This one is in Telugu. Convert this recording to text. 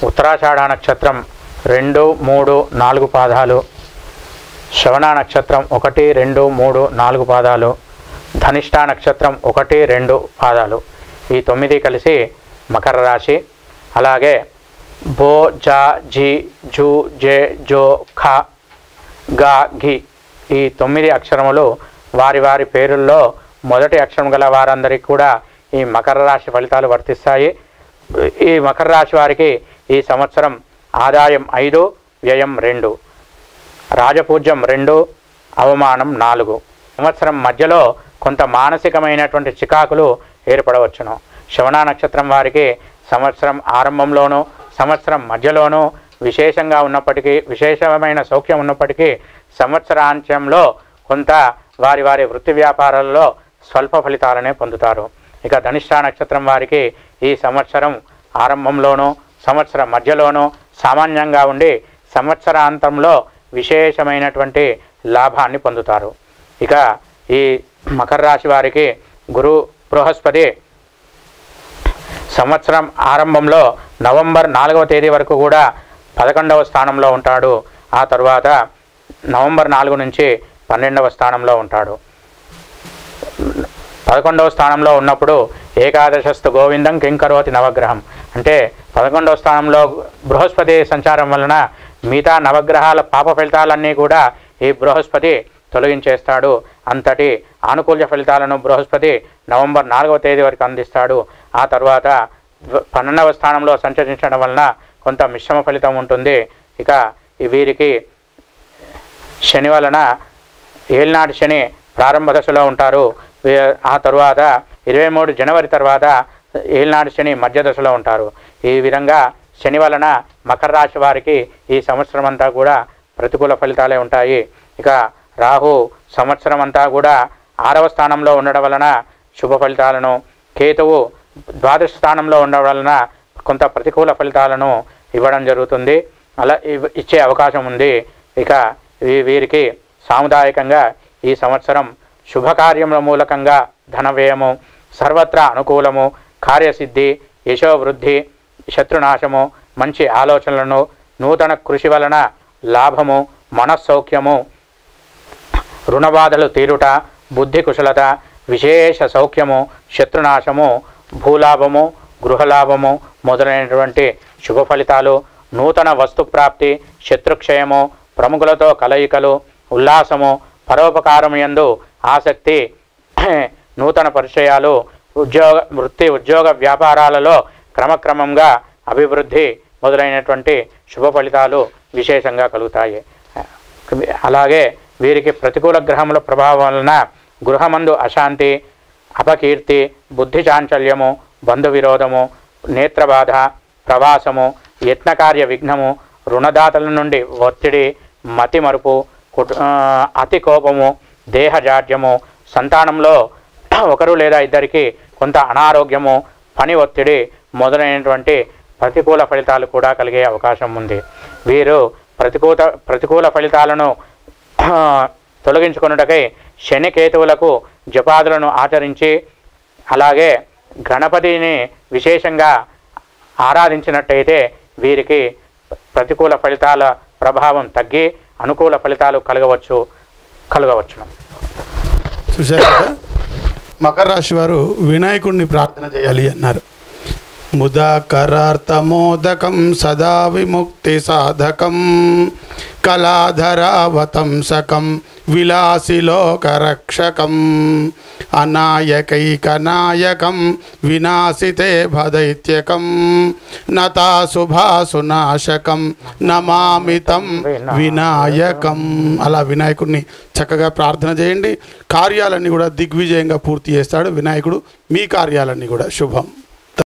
ఉత్తరాషాఢ నక్షత్రం రెండు మూడు నాలుగు పాదాలు శ్రవణ నక్షత్రం ఒకటి రెండు మూడు నాలుగు పాదాలు ధనిష్ట నక్షత్రం ఒకటి రెండు పాదాలు ఈ తొమ్మిది కలిసి మకర రాశి అలాగే బో జా జీ జూ జే జో ఖ గా ఘి ఈ తొమ్మిది అక్షరములు వారి వారి పేరుల్లో మొదటి అక్షరం గల వారందరికీ కూడా ఈ మకర రాశి ఫలితాలు వర్తిస్తాయి ఈ మకర రాశి వారికి ఈ సంవత్సరం ఆదాయం ఐదు వ్యయం రెండు రాజపూజ్యం రెండు అవమానం నాలుగు సంవత్సరం మధ్యలో కొంత మానసికమైనటువంటి చికాకులు ఏర్పడవచ్చును శ్రవణ నక్షత్రం వారికి సంవత్సరం ఆరంభంలోనూ సంవత్సరం మధ్యలోనూ విశేషంగా ఉన్నప్పటికీ విశేషమైన సౌఖ్యం ఉన్నప్పటికీ సంవత్సరాంత్యంలో కొంత వారి వారి వృత్తి వ్యాపారాల్లో స్వల్ప ఫలితాలనే పొందుతారు ఇక ధనిష్ట నక్షత్రం వారికి ఈ సంవత్సరం ఆరంభంలోనూ సంవత్సరం మధ్యలోనూ సామాన్యంగా ఉండి సంవత్సరాంతంలో విశేషమైనటువంటి లాభాన్ని పొందుతారు ఇక ఈ మకర రాశి వారికి గురు బృహస్పతి సంవత్సరం ఆరంభంలో నవంబర్ నాలుగవ తేదీ వరకు కూడా పదకొండవ స్థానంలో ఉంటాడు ఆ తరువాత నవంబర్ నాలుగు నుంచి పన్నెండవ స్థానంలో ఉంటాడు పదకొండవ స్థానంలో ఉన్నప్పుడు ఏకాదశస్థ గోవిందం కింకరోతి నవగ్రహం అంటే పదకొండవ స్థానంలో బృహస్పతి సంచారం వలన మిగతా నవగ్రహాల పాప ఫలితాలన్నీ కూడా ఈ బృహస్పతి తొలగించేస్తాడు అంతటి ఆనుకూల్య ఫలితాలను బృహస్పతి నవంబర్ నాలుగవ తేదీ వరకు అందిస్తాడు ఆ తర్వాత పన్నెండవ స్థానంలో సంచరించడం వలన కొంత మిశ్రమ ఫలితం ఉంటుంది ఇక ఈ వీరికి శని వలన ఏలినాటి శని ప్రారంభ దశలో ఉంటారు వీ- ఆ తరువాత ఇరవై మూడు జనవరి తర్వాత ఏలినాటి శని మధ్య దశలో ఉంటారు ఈ విధంగా శని వలన మకర రాశి వారికి ఈ సంవత్సరం అంతా కూడా ప్రతికూల ఫలితాలే ఉంటాయి ఇక రాహు సంవత్సరం అంతా కూడా ఆరవ స్థానంలో ఉండడం వలన శుభ ఫలితాలను కేతువు ద్వాదశ స్థానంలో ఉండడం వలన కొంత ప్రతికూల ఫలితాలను ఇవ్వడం జరుగుతుంది అలా ఇవ్- ఇచ్చే అవకాశం ఉంది ఇక వీ- వీరికి సాముదాయకంగా ఈ సంవత్సరం శుభకార్యముల మూలకంగా ధన వ్యయము సర్వత్రా అనుకూలము కార్యసిద్ధి యశోవృద్ధి శత్రునాశము మంచి ఆలోచనలను నూతన కృషి వలన లాభము మనస్సౌఖ్యము రుణబాధలు తీరుట బుద్ధి కుశలత విశేష సౌఖ్యము శత్రునాశము భూలాభము గృహలాభము మొదలైనటువంటి శుభ ఫలితాలు నూతన వస్తు ప్రాప్తి శత్రుక్షయము ప్రముఖులతో కలయికలు ఉల్లాసము పరోపకారము యందు ఆసక్తి నూతన పరిచయాలు ఉద్యోగ వృత్తి ఉద్యోగ వ్యాపారాలలో క్రమక్రమంగా అభివృద్ధి మొదలైనటువంటి శుభ ఫలితాలు విశేషంగా కలుగుతాయి అలాగే వీరికి ప్రతికూల గ్రహముల ప్రభావం వలన గృహమందు అశాంతి అపకీర్తి బుద్ధి చాంచల్యము బంధు విరోధము నేత్రబాధ ప్రవాసము యత్నకార్య విఘ్నము రుణదాతల నుండి ఒత్తిడి మతి మరుపు కుటు- ఆ, అతి కోపము దేహజాడ్యము సంతానంలో ఒకరు లేదా ఇద్దరికి కొంత అనారోగ్యము పని ఒత్తిడి మొదలైనటువంటి ప్రతికూల ఫలితాలు కూడా కలిగే అవకాశం ఉంది వీరు ప్రతికూల ప్రతికూల ఫలితాలను తొలగించుకొనుటకై శని కేతువులకు జపాదులను ఆచరించి అలాగే గణపతిని విశేషంగా ఆరాధించినట్టయితే వీరికి ప్రతికూల ఫలితాల ప్రభావం తగ్గి అనుకూల ఫలితాలు కలగవచ్చు కలగవచ్చును చూశారు కదా మకర రాశి వారు వినాయకుడిని ప్రార్థన చేయాలి అన్నారు ముదాకరార్థమోదకం సదా విముక్తి సాధకం కళాధరావతంసకం విలాసిలోకరక్షకం అనాయకైకనాయకం వినాశితే భదైత్యకం నతాశుభాసునాశకం నమామితం వినాయకం అలా వినాయకుడిని చక్కగా ప్రార్థన చేయండి కార్యాలన్నీ కూడా దిగ్విజయంగా పూర్తి చేస్తాడు వినాయకుడు మీ కార్యాలన్నీ కూడా శుభం